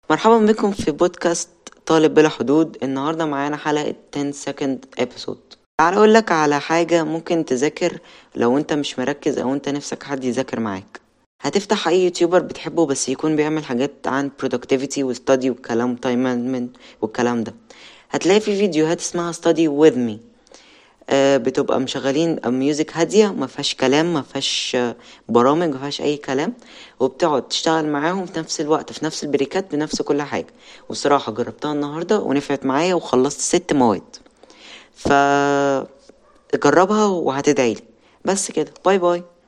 مرحبا بكم في بودكاست طالب بلا حدود النهارده معانا حلقة 10 second episode تعال اقول لك على حاجة ممكن تذاكر لو انت مش مركز او انت نفسك حد يذاكر معاك هتفتح اي يوتيوبر بتحبه بس يكون بيعمل حاجات عن productivity و study والكلام time management والكلام ده هتلاقي في فيديوهات اسمها study with me آه، بتبقى مشغلين ميوزك هادية ما فيهاش كلام ما فيهاش آه، برامج ما فيهاش اي كلام وبتقعد تشتغل معاهم في نفس الوقت في نفس البريكات بنفس كل حاجة والصراحة جربتها النهاردة ونفعت معايا وخلصت ست مواد ف جربها وهتدعيلي بس كده باي باي